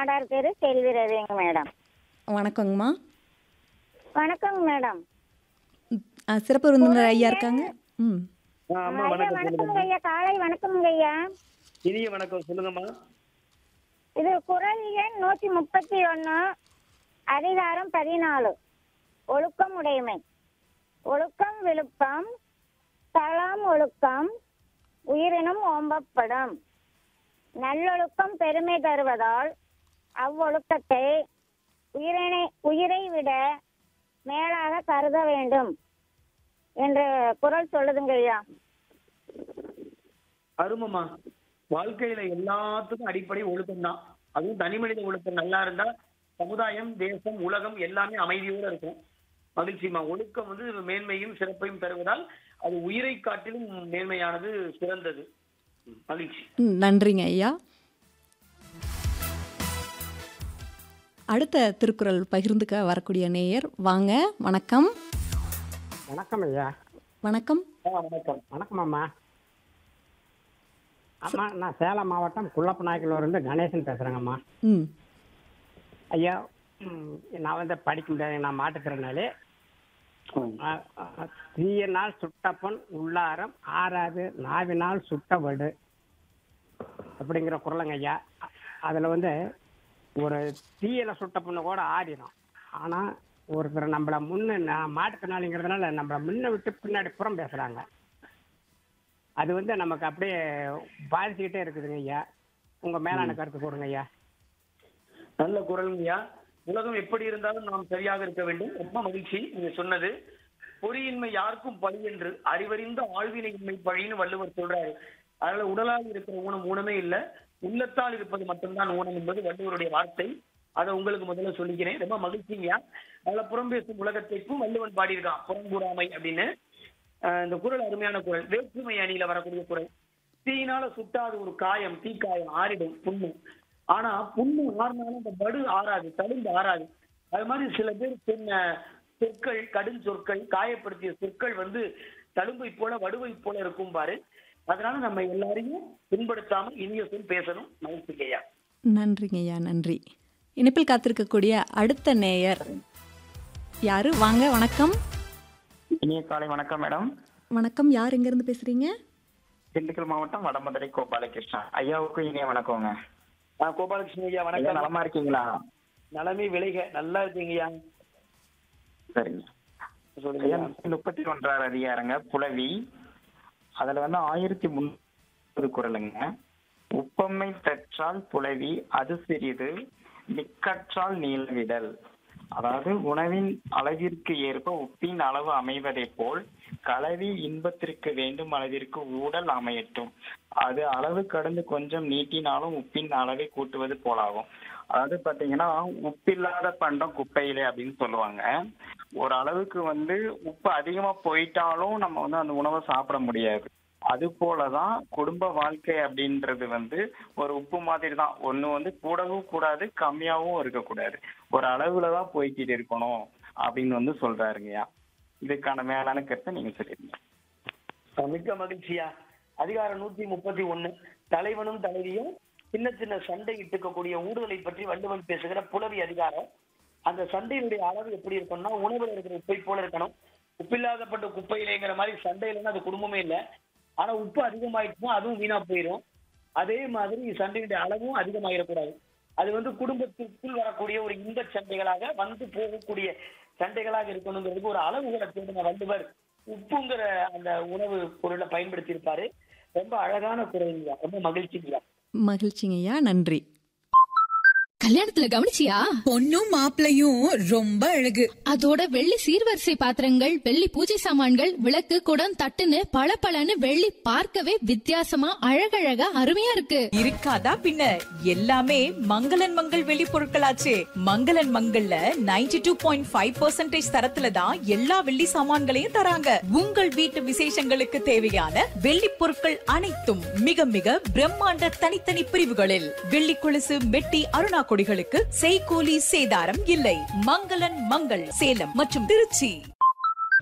நாடார் தெரு செல்வி ரவிங்க மேடம் வணக்கங்கம்மா வணக்கங்க மேடம் ஆ, சிறப்பு விருந்தினர் ஐயா இருக்காங்க ம் ஆ, அம்மா ஐயா வணக்கம் வணக்கங்க சொல்லுங்கம்மா ஐயா காலை வணக்கங்க ஐயா இனிய வணக்கம் சொல்லுங்கம்மா இது குரல் எண் நூற்றி முப்பத்தி ஒன்று அதிகாரம் பதினாலு ஒழுக்கம் உடைமை ஒழுக்கம் விழுப்பம் தளம் ஒழுக்கம் உயிரினும் ஓம்பப்படும் நல்லொழுக்கம் பெருமை தருவதால் அவ்வொழுக்கத்தை உயிரினை உயிரை விட மேலாக கருத வேண்டும் என்ற குரல் சொல்லுதுங்க ஐயா அருமம்மா வாழ்க்கையில எல்லாத்துக்கும் அடிப்படை ஒழுக்கம் தான் அதுவும் தனி மனித ஒழுக்கம் நல்லா இருந்தா சமுதாயம் தேசம் உலகம் எல்லாமே அமைதியோட இருக்கும் மகிழ்ச்சிமா ஒழுக்கம் வந்து மேன்மையும் சிறப்பையும் தருவதால் அது உயிரை காட்டிலும் மேன்மையானது சிறந்தது ம், மகிழ்ச்சி ம், நன்றிங்க ஐயா அடுத்த திருக்குறள் பகிர்ந்துக்க வரக்கூடிய நேயர் வாங்க வணக்கம் வணக்கம் ஐயா வணக்கம் ஆ, வணக்கம் வணக்கம் அம்மா அம்மா நான் சேலம் மாவட்டம் குள்ளப்ப நாயக்கலூர்லேருந்து கணேசன் பேசுகிறேங்கம்மா ம் ஐயா ம், நான் வந்து படிக்க முடியாது நான் மாட்டுத்திறனாலே ம். தீயனால் சுட்டப்பன் உள்ளாரம் ஆறாது நாவினால் சுட்ட வடு அப்படிங்கிற குரலுங்க ஐயா அதில் வந்து ஒரு தீயில சுட்ட பொண்ணு கூட ஆடிடும் ஆனால் ஒருத்தர் நம்மள முன்ன நான் மாட்டுத்திறனாளிங்கிறதுனால நம்மள முன்ன விட்டு பின்னாடி புறம் பேசுகிறாங்க அது வந்து நமக்கு அப்படியே பாதிச்சுக்கிட்டே இருக்குதுங்க ஐயா உங்கள் மேலான கருத்து கூறுங்க ஐயா நல்ல குரல்ங்கய்யா உலகம் எப்படி இருந்தாலும் நாம் சரியாக இருக்க வேண்டும் ரொம்ப மகிழ்ச்சி நீங்க சொன்னது பொறியின்மை யாருக்கும் பழி என்று அறிவறிந்த ஆழ்வினையின்மை பழின்னு வள்ளுவர் சொல்றாரு அதனால உடலால் இருக்கிற ஊனம் ஊனமே இல்ல உள்ளத்தால் இருப்பது மட்டும்தான் ஊனம் என்பது வள்ளுவருடைய வார்த்தை அதை உங்களுக்கு முதல்ல சொல்லிக்கிறேன் ரொம்ப மகிழ்ச்சிங்கய்யா நல்ல புறம் பேசும் உலகத்தைக்கும் வள்ளுவன் பாடியிருக்கான் புறங்கூறாமை அப்படின்னு ஆஹ் இந்த குரல் அருமையான குரல் வேற்றுமை அணியில வரக்கூடிய குரல் தீயினால சுட்டாது ஒரு காயம் தீக்காயம் ஆறிடும் புண்ணு ஆனா புண்ணு ஆறினாலும் அந்த படு ஆறாது தழும்பு ஆறாது அது மாதிரி சில பேர் சொன்ன சொற்கள் கடும் சொற்கள் காயப்படுத்திய சொற்கள் வந்து தழும்பை போல வடுவை போல இருக்கும் பாரு அதனால நம்ம எல்லாரையும் பின்படுத்தாம இனிய சொல் பேசணும் மகிழ்ச்சிக்கையா நன்றிங்க ஐயா நன்றி இணைப்பில் காத்திருக்கக்கூடிய அடுத்த நேயர் யாரு வாங்க வணக்கம் இனிய காலை வணக்கம் மேடம் வணக்கம் யார் எங்கேருந்து பேசுறீங்க திண்டுக்கல் மாவட்டம் வடமதுரை கோபாலகிருஷ்ணன் ஐயாவுக்கும் இனிய வணக்கங்க ஆஹ் கோபாலகிருஷ்ணன் ஐயா ஐயா வணக்கம் நலமா இருக்கீங்களா நலமே விளைக நல்லா இருக்கீங்கய்யா சரிங்க ஐயா சொல்லுங்க முப்பத்தி ஒன்றாவது அதிகாரங்க புலவி அதுல வந்து ஆயிரத்தி முன்னூறு குரலுங்க உப்பம்மை தற்றால் புலவி அது சிறிது மிக்கற்றால் நீளவிடல் அதாவது உணவின் அளவிற்கு ஏற்ப உப்பின் அளவு அமைவதைப் போல் கலவி இன்பத்திற்கு வேண்டும் அளவிற்கு ஊடல் அமையட்டும் அது அளவு கடந்து கொஞ்சம் நீட்டினாலும் உப்பின் அளவை கூட்டுவது போலாகும் அதாவது பாத்தீங்கன்னா உப்பில்லாத பண்டம் குப்பையிலே அப்படின்னு சொல்லுவாங்க ஒரு அளவுக்கு வந்து உப்பு அதிகமா போயிட்டாலும் நம்ம வந்து அந்த உணவை சாப்பிட முடியாது அது போலதான் குடும்ப வாழ்க்கை அப்படின்றது வந்து ஒரு உப்பு மாதிரி தான் ஒண்ணு வந்து கூடவும் கூடாது கம்மியாவும் இருக்கக்கூடாது ஒரு அளவுல தான் போய்க்கிட்டு இருக்கணும் அப்படின்னு வந்து சொல்றாருங்கய்யா இதுக்கான மேலான கருத்தை நீங்க சொல்லிருங்க அஹ் மிக்க மகிழ்ச்சியா அதிகாரம் நூத்தி முப்பத்தி ஒண்ணு தலைவனும் தலைவியும் சின்ன சின்ன சண்டை இட்டுக்கக்கூடிய ஊடுதலை பற்றி வள்ளுவன் பேசுகிற புலவி அதிகாரம் அந்த சண்டையினுடைய அளவு எப்படி இருக்கணும்னா உணவுல இருக்கிற உப்பை போல இருக்கணும் உப்பில்லாதப்பட்ட குப்பையிலேங்கிற மாதிரி சண்டையிலன்னா அது குடும்பமே இல்லை ஆனா உப்பு அதிகமாயிடுச்சுன்னா அதுவும் வீணா போயிடும் அதே மாதிரி சண்டையினுடைய அளவும் அதிகமாயிடக்கூடாது அது வந்து குடும்பத்திற்குள் வரக்கூடிய ஒரு இன்ப சண்டைகளாக வந்து போகக்கூடிய சண்டைகளாக இருக்கணுங்கிறதுக்கு ஒரு அளவுகளை தேடின வள்ளுவர் உப்புங்கிற அந்த உணவு பொருளை பயன்படுத்தி இருப்பாரு ரொம்ப அழகான குரல்ங்க ரொம்ப மகிழ்ச்சிங்க மகிழ்ச்சிங்க ஐயா நன்றி கல்யாணத்துல கவனிச்சியா பொண்ணும் மாப்பிளையும் ரொம்ப அழகு அதோட வெள்ளி சீர்வரிசை பாத்திரங்கள் வெள்ளி பூஜை சாமான்கள் விளக்கு குடம் தட்டுன்னு பளபளன்னு வெள்ளி பார்க்கவே வித்தியாசமா அழகழகா அருமையா இருக்கு இருக்காதா பின்ன எல்லாமே மங்களன் மங்கள் வெளி பொருட்களாச்சே மங்களன் மங்கள்ல 92.5% டூ பாயிண்ட் ஃபைவ் தரத்துல தான் எல்லா வெள்ளி சாமான்களையும் தராங்க உங்கள் வீட்டு விசேஷங்களுக்கு தேவையான வெள்ளி பொருட்கள் அனைத்தும் மிக மிக பிரம்மாண்ட தனித்தனி பிரிவுகளில் வெள்ளி கொலுசு மெட்டி அருணா கொடிகளுக்கு செய்கூலி சேதாரம் இல்லை மங்களன் மங்கள் சேலம் மற்றும் திருச்சி